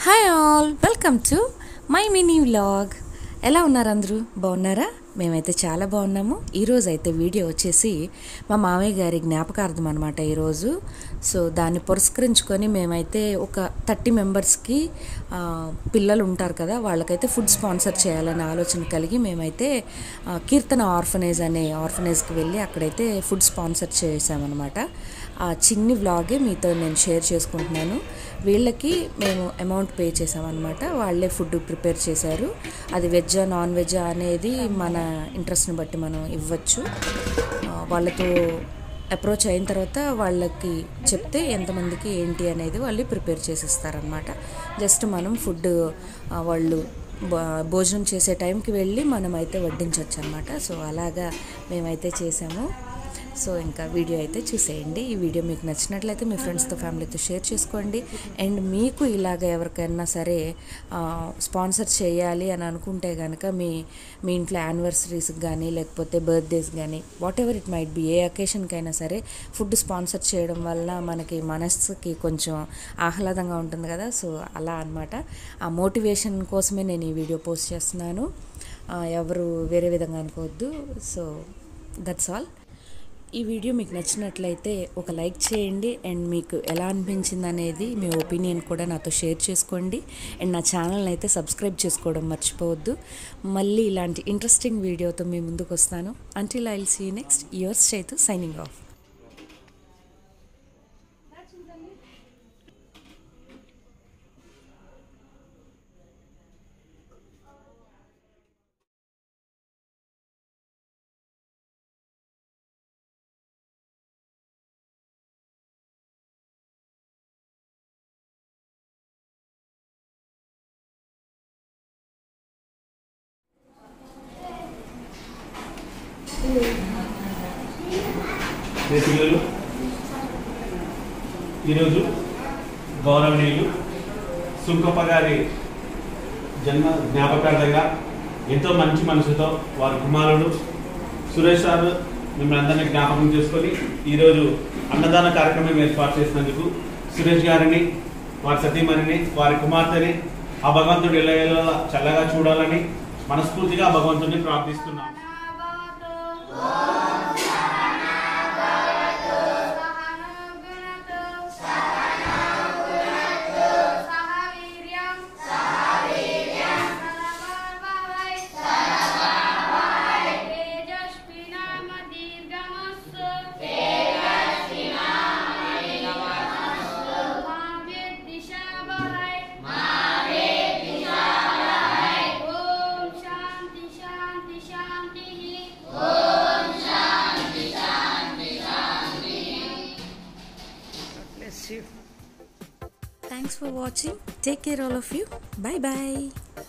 hi all welcome to my mini vlog ఎలా ఉన్నారు అందరూ బాగున్నారా మేమైతే చాలా బాగున్నాము ఈరోజు అయితే వీడియో వచ్చేసి మా మామయ్య గారి జ్ఞాపకార్థం అనమాట ఈరోజు సో దాన్ని పురస్కరించుకొని మేమైతే ఒక థర్టీ మెంబర్స్కి పిల్లలు ఉంటారు కదా వాళ్ళకైతే ఫుడ్ స్పాన్సర్ చేయాలనే ఆలోచన కలిగి మేమైతే ఆ, కీర్తన ఆర్ఫనేజ్ అనే ఆర్ఫనేజ్కి వెళ్ళి అక్కడైతే ఫుడ్ స్పాన్సర్ చేసామన్నమాట ఆ చిన్ని వ్లాగే మీతో నేను షేర్ చేసుకుంటున్నాను వీళ్ళకి మేము అమౌంట్ పే చేసామన్నమాట వాళ్ళే ఫుడ్ ప్రిపేర్ చేశారు అది వెజ్జా నాన్ వెజ్జా అనేది మన ఇంట్రెస్ట్ని బట్టి మనం ఇవ్వచ్చు ఆ, వాళ్ళతో అప్రోచ్ అయిన తర్వాత వాళ్ళకి చెప్తే ఎంతమందికి ఏంటి అనేది వాళ్ళు ప్రిపేర్ చేసిస్తారనమాట జస్ట్ మనం ఫుడ్ వాళ్ళు భో- భోజనం చేసే టైంకి వెళ్ళి మనం అయితే వడ్డించవచ్చు అనమాట సో అలాగా మేమైతే చేసాము సో ఇంకా వీడియో అయితే చూసేయండి ఈ వీడియో మీకు నచ్చినట్లయితే మీ ఫ్రెండ్స్తో ఫ్యామిలీతో షేర్ చేసుకోండి అండ్ మీకు ఇలాగ ఎవరికైనా సరే స్పాన్సర్ చేయాలి అని అనుకుంటే కనుక మీ మీ ఇంట్లో యానివర్సరీస్కి కానీ లేకపోతే బర్త్డేస్ కానీ whatever it might be a అకేషన్కైనా సరే ఫుడ్ స్పాన్సర్ చేయడం వల్ల మనకి మనస్సుకి కొంచెం ఆహ్లాదంగా ఉంటుంది కదా సో అలా అన్నమాట ఆ మోటివేషన్ కోసమే నేను ఈ వీడియో పోస్ట్ చేస్తున్నాను ఆ, ఎవరు వేరే విధంగా అనుకోవద్దు సో దట్స్ ఆల్ ఈ వీడియో మీకు నచ్చినట్లయితే ఒక లైక్ చేయండి అండ్ మీకు ఎలా అనిపించింది అనేది మీ ఒపీనియన్ కూడా నాతో షేర్ చేసుకోండి అండ్ నా ఛానల్ని అయితే సబ్స్క్రైబ్ చేసుకోవడం మర్చిపోవద్దు మళ్ళీ ఇలాంటి ఇంట్రెస్టింగ్ వీడియోతో మీ ముందుకు వస్తాను until I'll see next years Chaitu signing off మీ పిల్లలు ఈరోజు గౌరవనీయులు సుంకప్ప గారి జన్మ జ్ఞాపకార్థంగా ఎంతో మంచి మనసుతో వారి కుమారుడు సురేష్ సార్ మిమ్మల్ని అందరినీ జ్ఞాపకం చేసుకొని ఈరోజు అన్నదాన కార్యక్రమం ఏర్పాటు చేసినందుకు సురేష్ గారిని వారి సతీమణిని వారి కుమార్తెని ఆ భగవంతుడు ఎల్లవేళ చల్లగా చూడాలని మనస్ఫూర్తిగా ఆ భగవంతుడిని ప్రార్థిస్తున్నాం శాంతి శాంతి శాంతి thanks for watching take care all of you bye bye